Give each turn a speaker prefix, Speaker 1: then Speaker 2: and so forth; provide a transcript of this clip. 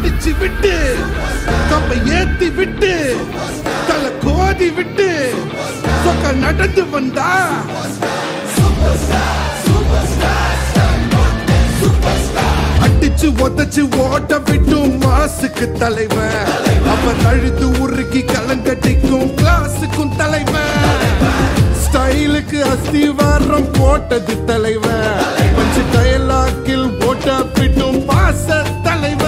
Speaker 1: அடிச்சு விட்டு கப்பை ஏத்தி விட்டு தலை கோதி விட்டு சொக்க நடந்து வந்தா அடிச்சு உதச்சு ஓட்ட விட்டும் மாசுக்கு தலைவன் அவன் அழுது உருக்கி கலங்கட்டிக்கும் கிளாஸுக்கும் தலைவன் ஸ்டைலுக்கு அஸ்திவாரம் போட்டது தலைவன் பஞ்சு டயலாக்கில் ஓட்ட விட்டும் பாச தலைவன்